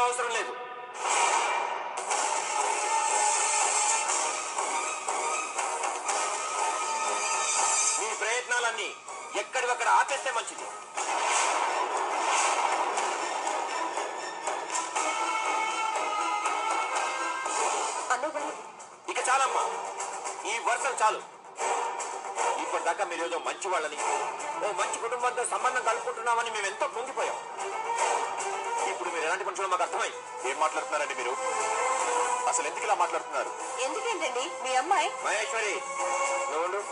అవసరం లేదు మీ ప్రయత్నాలన్నీ ఎక్కడివక్కడ ఆపేస్తే మంచిది అన్నయ్య గారు ఇక చాలమ్మా ఈ వర్షం చాలు ఇప్పటిదాకా మీరు ఏదో మంచి వాళ్ళని ఓ మంచి కుటుంబంతో సంబంధం కలుపుకుంటున్నామని మేము ఎంతో పొంగిపోయాం ఇప్పుడు మీరు ఎలాంటి మనుషులు మాకు అర్థమై ఏం మాట్లాడుతున్నారండి మీరు అసలు ఎందుకు ఇలా మాట్లాడుతున్నారు ఎందుకేంటండి మీ అమ్మాయి మహేశ్వరి నువ్వు ఉండు.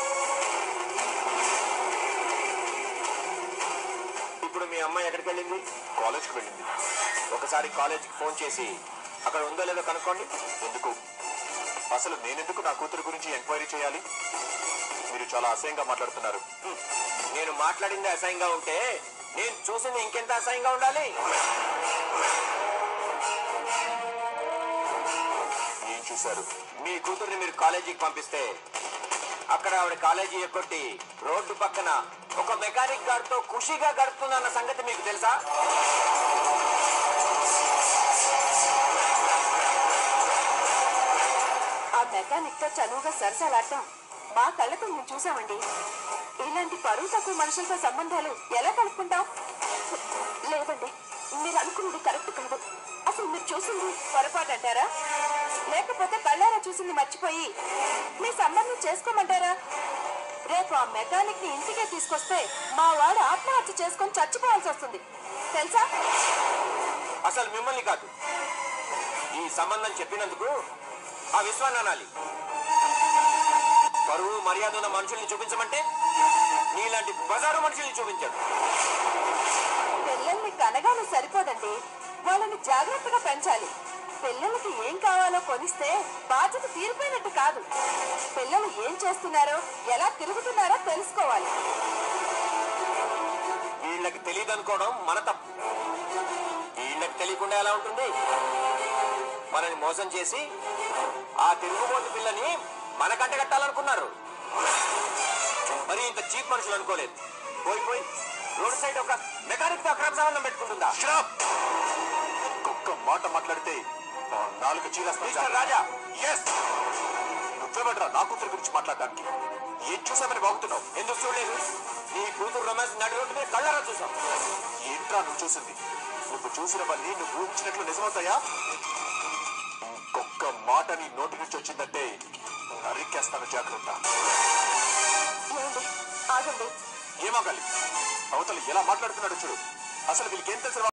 ఇప్పుడు మీ అమ్మాయి ఎక్కడికి వెళ్ళింది కాలేజ్కి వెళ్ళింది ఒకసారి కాలేజీకి ఫోన్ చేసి అక్కడ ఉందో లేదో కనుక్కోండి ఎందుకు అసలు నేనెందుకు నా కూతురు గురించి ఎంక్వైరీ చేయాలి మీరు చాలా అసహ్యంగా మాట్లాడుతున్నారు హ్మ్. నేను మాట్లాడింది అసహ్యంగా ఉంటే నేను చూసింది ఇంకెంత అసహ్యంగా ఉండాలి ఏం చూశారు మీ కూతుర్ని మీరు కాలేజీకి పంపిస్తే అక్కడ ఆవిడ కాలేజీ ఎక్కొట్టి రోడ్డు పక్కన ఒక మెకానిక్ గారితో ఖుషిగా గడుపుతుందన్న సంగతి మీకు తెలుసా ఆ మెకానిక్ తో చనువుగా సరసాలాడటం మా కళ్ళతో మేము చూసామండి ఇలాంటి పరువు తక్కువ మనుషులతో సంబంధాలు ఎలా కలుపుకుంటాం లేదండి మీరు అనుకున్నది కరెక్ట్ కాదు అసలు మీరు చూసింది పొరపాటు అంటారా లేకపోతే కళ్ళారా చూసింది మర్చిపోయి మీ సంబంధం చేసుకోమంటారా రేపు ఆ మెకానిక్ ని ఇంటికే తీసుకొస్తే మా వాడు ఆత్మహత్య చేసుకొని చచ్చిపోవాల్సి వస్తుంది తెలుసా అసలు మిమ్మల్ని కాదు ఈ సంబంధం చెప్పినందుకు ఆ విశ్వాన్ని అనాలి పరువు మర్యాద ఉన్న మనుషుల్ని చూపించమంటే నీలాంటి బజారు మనుషుల్ని చూపించాడు పిల్లల్ని కనగానే సరిపోదండి వాళ్ళని జాగ్రత్తగా పెంచాలి పిల్లలకి ఏం కావాలో కొనిస్తే బాధ్యత తీరిపోయినట్టు కాదు పిల్లలు ఏం చేస్తున్నారో ఎలా తిరుగుతున్నారో తెలుసుకోవాలి వీళ్ళకి తెలియదు అనుకోవడం మన తప్పు వీళ్ళకి తెలియకుండా ఎలా ఉంటుంది మనని మోసం చేసి ఆ తిరుగుబోతు పిల్లని మన కంట కట్టాలనుకున్నారు మరి ఇంత చీప్ మనుషులు అనుకోలేదు పోయి పోయి రోడ్ సైడ్ ఒక మెకానిక్ తో అక్రమ సంబంధం పెట్టుకుంటుందా Shut up! ఒక్క మాట మాట్లాడితే ఆ నాలుగు మిస్టర్ రాజా ఎస్ నువ్వెవడ్రా నా కూతురు గురించి మాట్లాడడానికి ఏం చూసామని బాగుతున్నావు ఎందుకు చూడలేదు నీ కూతురు రొమాన్స్ నడి రోడ్డు మీద కళ్ళారా చూసాం ఏంట్రా నువ్వు చూసింది నువ్వు చూసినవన్నీ నువ్వు ఊహించినట్లు నిజమవుతాయా ఇంకొక్క మాట నీ నోటి నుంచి వచ్చిందంటే నరికేస్తాను జాగ్రత్త ఏమండి ఆగండి ఏమాగాలి అవతల ఎలా మాట్లాడుతున్నాడు చూడు అసలు వీళ్ళకి ఏం తెలుసు